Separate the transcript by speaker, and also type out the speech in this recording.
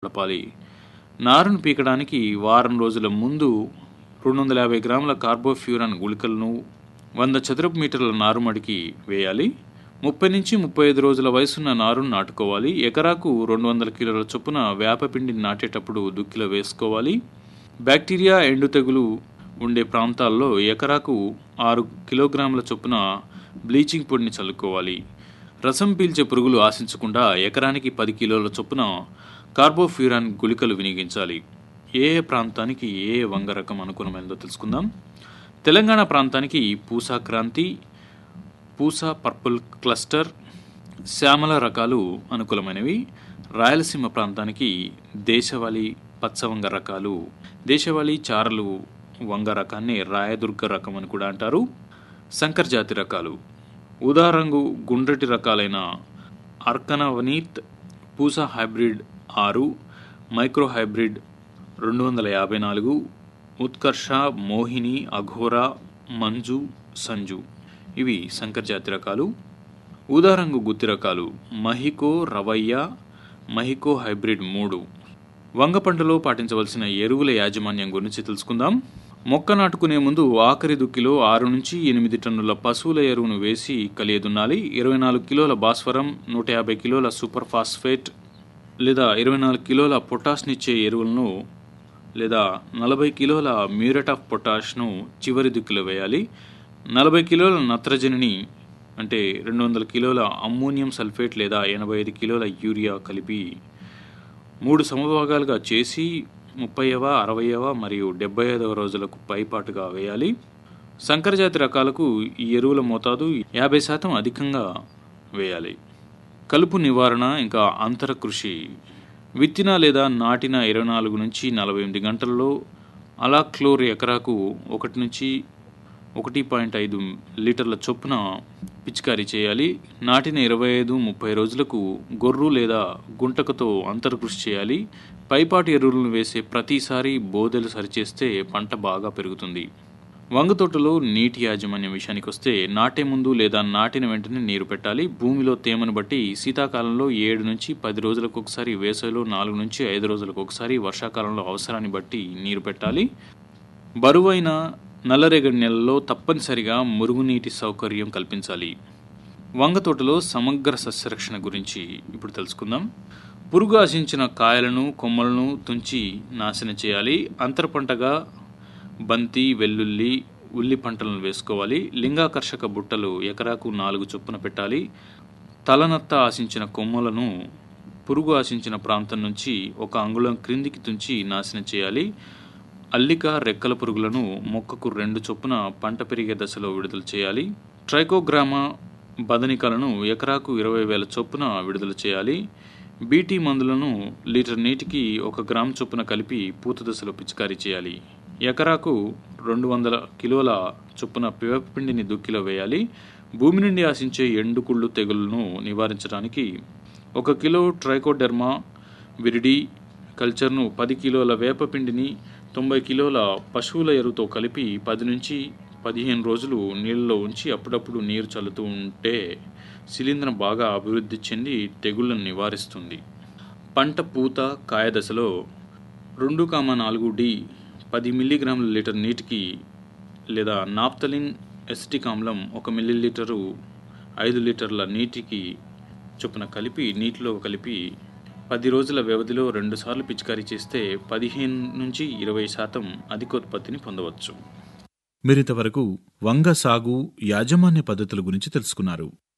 Speaker 1: గడపాలి నారును పీకడానికి వారం రోజుల ముందు రెండు వందల యాభై గ్రాముల కార్బోఫ్యూరాన్ గుళికలను వంద చదరపు మీటర్ల నారుమడికి వేయాలి ముప్పై నుంచి ముప్పై ఐదు రోజుల వయసున్న నారును నాటుకోవాలి ఎకరాకు రెండు వందల కిలోల చొప్పున వేపపిండిని నాటేటప్పుడు దుక్కిలో వేసుకోవాలి బ్యాక్టీరియా ఎండు తెగులు ఉండే ప్రాంతాల్లో ఎకరాకు ఆరు కిలోగ్రాముల చొప్పున బ్లీచింగ్ పొడిని చల్లుకోవాలి రసం పీల్చే పురుగులు ఆశించకుండా ఎకరానికి పది కిలోల చొప్పున కార్బోఫ్యూరాన్ గుళికలు వినియోగించాలి ఏ ఏ ప్రాంతానికి ఏ ఏ వంగ రకం అనుకూలమైనదో తెలుసుకుందాం తెలంగాణ ప్రాంతానికి పూసా క్రాంతి పూసా పర్పుల్ క్లస్టర్ శ్యామల రకాలు అనుకూలమైనవి రాయలసీమ ప్రాంతానికి దేశవాళీ పచ్చవంగ రకాలు దేశవాళీ చారలు వంగ రకాన్ని రాయదుర్గ రకం అని కూడా అంటారు సంకర్ జాతి రకాలు ఉదారంగు గుండ్రటి రకాలైన అర్కనవనీత్ పూసా హైబ్రిడ్ ఆరు మైక్రో హైబ్రిడ్ రెండు వందల యాభై నాలుగు ఉత్కర్ష మోహిని అఘోరా మంజు సంజు ఇవి సంకర్ జాతి రకాలు ఊదారంగు గుత్తి రకాలు మహికో రవయ్య మహికో హైబ్రిడ్ మూడు వంగ పంటలో పాటించవలసిన ఎరువుల యాజమాన్యం గురించి తెలుసుకుందాం మొక్క నాటుకునే ముందు ఆఖరి దుక్కిలో ఆరు నుంచి ఎనిమిది టన్నుల పశువుల ఎరువును వేసి కలియదున్నాలి ఇరవై నాలుగు కిలోల భాస్వరం నూట యాభై కిలోల సూపర్ ఫాస్ఫేట్ లేదా ఇరవై నాలుగు కిలోల పొటాష్నిచ్చే ఎరువులను లేదా నలభై కిలోల మ్యూరేట్ ఆఫ్ పొటాష్ను చివరి దిక్కులో వేయాలి నలభై కిలోల నత్రజనిని అంటే రెండు వందల కిలోల అమ్మోనియం సల్ఫేట్ లేదా ఎనభై ఐదు కిలోల యూరియా కలిపి మూడు సమభాగాలుగా చేసి ముప్పైవ అరవైవ మరియు డెబ్బై ఐదవ రోజులకు పైపాటుగా వేయాలి సంకరజాతి రకాలకు ఈ ఎరువుల మోతాదు యాభై శాతం అధికంగా వేయాలి కలుపు నివారణ ఇంకా అంతర కృషి విత్తిన లేదా నాటిన ఇరవై నాలుగు నుంచి నలభై ఎనిమిది గంటల్లో అలాక్లోర్ ఎకరాకు ఒకటి నుంచి ఒకటి పాయింట్ ఐదు లీటర్ల చొప్పున పిచికారీ చేయాలి నాటిన ఇరవై ఐదు ముప్పై రోజులకు గొర్రు లేదా గుంటకతో అంతర్కృషి చేయాలి పైపాటి ఎరువులను వేసే ప్రతిసారి బోదెలు సరిచేస్తే పంట బాగా పెరుగుతుంది వంగ తోటలో నీటి యాజమాన్యం విషయానికి వస్తే నాటే ముందు లేదా నాటిన వెంటనే నీరు పెట్టాలి భూమిలో తేమను బట్టి శీతాకాలంలో ఏడు నుంచి పది రోజులకు ఒకసారి వేసవిలో నాలుగు నుంచి ఐదు రోజులకు ఒకసారి వర్షాకాలంలో అవసరాన్ని బట్టి నీరు పెట్టాలి బరువైన నల్లరేగడి నెలలో తప్పనిసరిగా మురుగునీటి సౌకర్యం కల్పించాలి వంగ తోటలో సమగ్ర సస్యరక్షణ గురించి ఇప్పుడు తెలుసుకుందాం పురుగు ఆశించిన కాయలను కొమ్మలను తుంచి నాశనం చేయాలి అంతర పంటగా బంతి వెల్లుల్లి ఉల్లి పంటలను వేసుకోవాలి లింగాకర్షక బుట్టలు ఎకరాకు నాలుగు చొప్పున పెట్టాలి తలనత్త ఆశించిన కొమ్మలను పురుగు ఆశించిన ప్రాంతం నుంచి ఒక అంగుళం క్రిందికి తుంచి నాశనం చేయాలి అల్లిక రెక్కల పురుగులను మొక్కకు రెండు చొప్పున పంట పెరిగే దశలో విడుదల చేయాలి ట్రైకోగ్రామా బదనికలను ఎకరాకు ఇరవై వేల చొప్పున విడుదల చేయాలి బీటీ మందులను లీటర్ నీటికి ఒక గ్రామ్ చొప్పున కలిపి పూత దశలో పిచికారీ చేయాలి ఎకరాకు రెండు వందల కిలోల చొప్పున వేపపిండిని దుక్కిలో వేయాలి భూమి నుండి ఆశించే ఎండుకుళ్ళు తెగుళ్లను నివారించడానికి ఒక కిలో ట్రైకోడెర్మా విరిడి కల్చర్ను పది కిలోల వేపపిండిని తొంభై కిలోల పశువుల ఎరువుతో కలిపి పది నుంచి పదిహేను రోజులు నీళ్ళలో ఉంచి అప్పుడప్పుడు నీరు చల్లుతూ ఉంటే శిలీంధ్రం బాగా అభివృద్ధి చెంది తెగుళ్లను నివారిస్తుంది పంట పూత కాయ దశలో రెండు కామ నాలుగు డి పది మిల్లీగ్రాముల లీటర్ నీటికి లేదా నాప్తలిన్ ఎసిటిక్ ఆమ్లం ఒక మిల్లీలీటరు ఐదు లీటర్ల నీటికి చొప్పున కలిపి నీటిలో కలిపి పది రోజుల వ్యవధిలో రెండుసార్లు పిచికారీ చేస్తే పదిహేను నుంచి ఇరవై శాతం అధికోత్పత్తిని పొందవచ్చు
Speaker 2: మీరింతవరకు వంగ సాగు యాజమాన్య పద్ధతుల గురించి తెలుసుకున్నారు